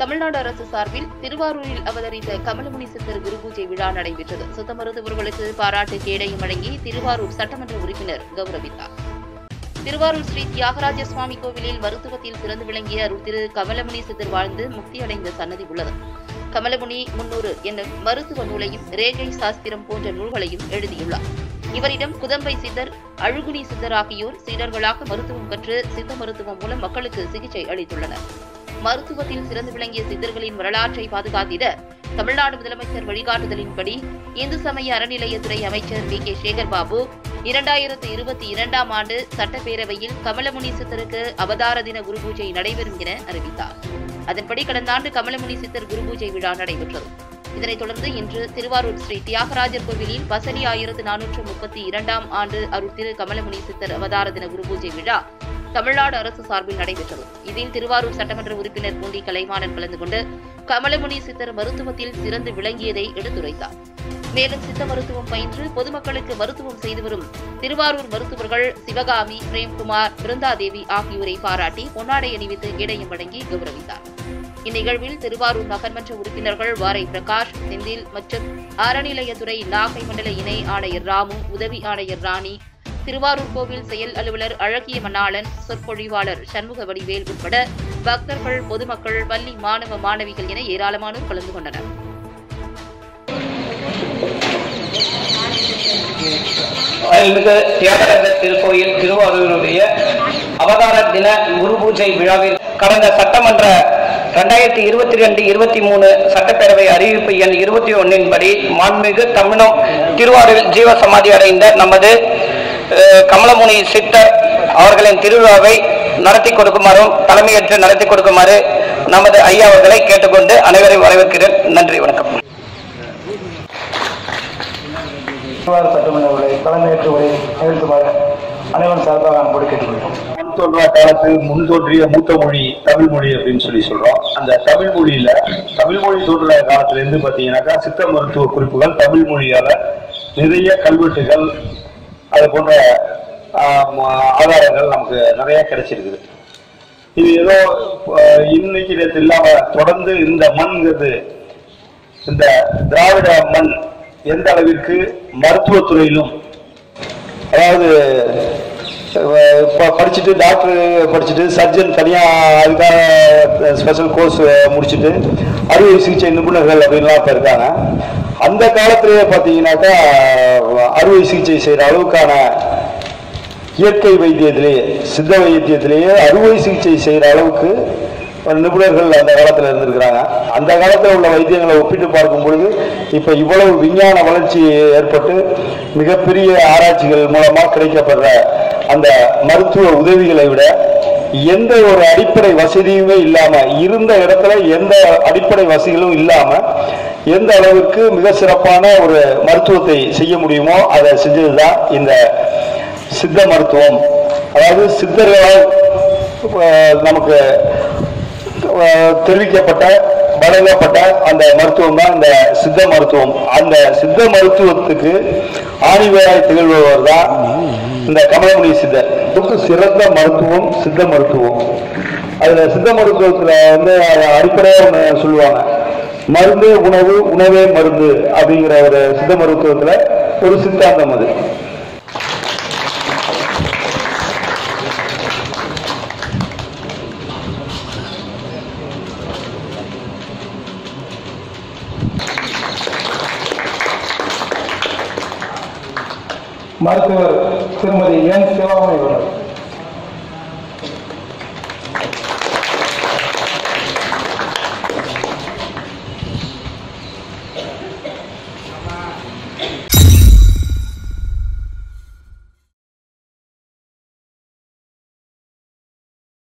தமிழ்நாடு அரசு சார்பில் திருவாரூரில் அவதரித்த கமலமுனி சித்தர் குரு பூஜை விழா நடைபெற்றது சுத்த மருத்துவர்களுக்கு பாராட்டு கேடயம் வழங்கி திருவாரூர் சட்டமன்ற உறுப்பினர் கௌரவித்தார் திருவாரூர் ஸ்ரீ தியாகராஜ சுவாமி கோவிலில் மருத்துவத்தில் சிறந்து விளங்கிய அருள் திரு கமலமுனி சித்தர் வாழ்ந்து முக்தி அடைந்த சன்னதி உள்ளது கமலமுனி முன்னூறு என்னும் மருத்துவ நூலையும் ரேகை சாஸ்திரம் போன்ற நூல்களையும் எழுதியுள்ளார் இவரிடம் குதம்பை சித்தர் அழுகுனி சித்தர் ஆகியோர் சீடர்களாக மருத்துவம் கற்று சித்த மருத்துவம் மூலம் மக்களுக்கு சிகிச்சை அளித்துள்ளனர் மருத்துவத்தில் சிறந்து விளங்கிய சித்தர்களின் வரலாற்றை பாதுகாத்திட தமிழ்நாடு முதலமைச்சர் வழிகாட்டுதலின்படி இந்து சமய அறநிலையத்துறை அமைச்சர் வி கே சேகர் பாபு இரண்டாயிரத்து இருபத்தி இரண்டாம் ஆண்டு சட்டப்பேரவையில் கமலமுனி சித்தருக்கு அவதார தின குரு பூஜை நடைபெறும் என அறிவித்தார் அதன்படி கடந்த ஆண்டு கமலமுனி சித்தர் குரு பூஜை விழா நடைபெற்றது இதனைத் தொடர்ந்து இன்று திருவாரூர் ஸ்ரீ தியாகராஜர் கோவிலில் பசலி ஆயிரத்து நானூற்று முப்பத்தி இரண்டாம் ஆண்டு அருள் திரு கமலமுனி சித்தர் அவதார தின குரு பூஜை விழா தமிழ்நாடு அரசு சார்பில் நடைபெற்றது இதில் திருவாரூர் சட்டமன்ற உறுப்பினர் பூண்டி கலைமாறன் கலந்து கொண்டு கமலமுனி சித்தர் மருத்துவத்தில் சிறந்து விளங்கியதை எடுத்துரைத்தார் மேலும் சித்த மருத்துவம் பயின்று பொதுமக்களுக்கு மருத்துவம் செய்து வரும் திருவாரூர் மருத்துவர்கள் சிவகாமி பிரேம்குமார் பிருந்தாதேவி ஆகியோரை பாராட்டி பொன்னாடை அணிவித்து கேடயம் வழங்கி கௌரவித்தார் இந்நிகழ்வில் திருவாரூர் நகர்மன்ற உறுப்பினர்கள் வாரை பிரகாஷ் செந்தில் மற்றும் அறநிலையத்துறை நாகை மண்டல இணை ஆணையர் ராமு உதவி ஆணையர் ராணி திருவாரூர் கோவில் செயல் அலுவலர் அழகிய மணாளன் சொற்பொழிவாளர் சண்முக வடிவேல் உட்பட பக்தர்கள் பொதுமக்கள் பள்ளி மாணவ மாணவிகள் என ஏராளமானோர் கலந்து கொண்டனர் அருள்மிகு தியாகராஜ திருக்கோயில் திருவாரூருடைய அவதார தின குரு பூஜை விழாவில் கடந்த சட்டமன்ற ரெண்டாயிரத்தி இருபத்தி ரெண்டு இருபத்தி மூணு சட்டப்பேரவை அறிவிப்பு எண் இருபத்தி ஒன்னின் படி மாண்புமிகு தமிழம் திருவாரூரில் ஜீவ சமாதி அடைந்த நமது அஹ், கமலமுனி சித்தர் அவர்களின் திருவிழாவை நடத்தி கொடுக்குமாறும் தலைமையேற்று நடத்தி கொடுக்குமாறு நமது ஐயா அவர்களை கேட்டுக்கொண்டு அனைவரையும் வரவேற்கிறேன் நன்றி வணக்கம் திருவாரூர் சட்டமன்ற உரை தலைமையேற்று உரை நிகழ்த்துமாறு அனைவரும் சார்பாக அன்போடு கேட்டுக்கொள்கிறோம் முன் தோன்றா காலத்தில் முன் தோன்றிய மூத்த மொழி தமிழ் மொழி அப்படின்னு சொல்லி சொல்றோம் அந்த தமிழ் மொழியில தமிழ் மொழி தோன்றின காலத்துல இருந்து பாத்தீங்கன்னாக்கா சித்த மருத்துவ குறிப்புகள் தமிழ் மொழியால நிறைய கல்வெட்டுகள் அது போன்ற ஆம், ஆதாரங்கள் நமக்கு நிறைய கிடைச்சிருக்குது இது ஏதோ அஹ், இன்னைக்கு நேற்று இல்லாம தொடர்ந்து இந்த மண்ங்கிறது இந்த திராவிட மண் எந்த அளவிற்கு மருத்துவத்துறையிலும் அதாவது அஹ், இப்ப படிச்சுட்டு டாக்டர் படிச்சுட்டு சர்ஜன் தனியாக அதுக்காக ஸ்பெஷல் கோர்ஸ் முடிச்சுட்டு அறுவை சிகிச்சை நிபுணர்கள் அப்படின்லாம் இப்போ இருக்காங்க அந்த காலத்திலேயே பார்த்தீங்கன்னாக்கா அறுவை சிகிச்சை செய்கிற அளவுக்கான இயற்கை வைத்தியத்திலேயே சித்த வைத்தியத்திலேயே அறுவை சிகிச்சை செய்கிற அளவுக்கு நிபுணர்கள் அந்த காலத்தில் இருந்திருக்கிறாங்க அந்த காலத்தில் உள்ள வைத்தியங்களை ஒப்பிட்டு பார்க்கும் பொழுது இப்போ இவ்வளவு விஞ்ஞான வளர்ச்சி ஏற்பட்டு மிகப்பெரிய ஆராய்ச்சிகள் மூலமாக கிடைக்கப்படுற அந்த மருத்துவ உதவிகளை விட எந்த ஒரு அடிப்படை வசதியுமே இல்லாம இருந்த இடத்துல எந்த அடிப்படை வசதிகளும் இல்லாம எந்த அளவுக்கு மிக சிறப்பான ஒரு மருத்துவத்தை செய்ய முடியுமோ அதை செஞ்சதுதான் இந்த சித்த மருத்துவம் அதாவது சித்தர்களால் அஹ், நமக்கு அஹ், தெரிவிக்கப்பட்ட வழங்கப்பட்ட அந்த மருத்துவம் தான் இந்த சித்த மருத்துவம் அந்த சித்த மருத்துவத்துக்கு ஆணிவேராய் திகழ்பவர் தான் இந்த கமலமுனி சித்தர் இதுக்கு சிறந்த மருத்துவம் சித்த மருத்துவம் அதுல சித்த மருத்துவத்துல வந்து அடிப்படையாக ஒண்ணு சொல்லுவாங்க மருந்து உணவு உணவே மருந்து அப்படிங்கிற ஒரு சித்த மருத்துவத்துல ஒரு சித்தாந்தம் அது மருத்துவர் திருமதி என் சிவாமணி அவர்கள்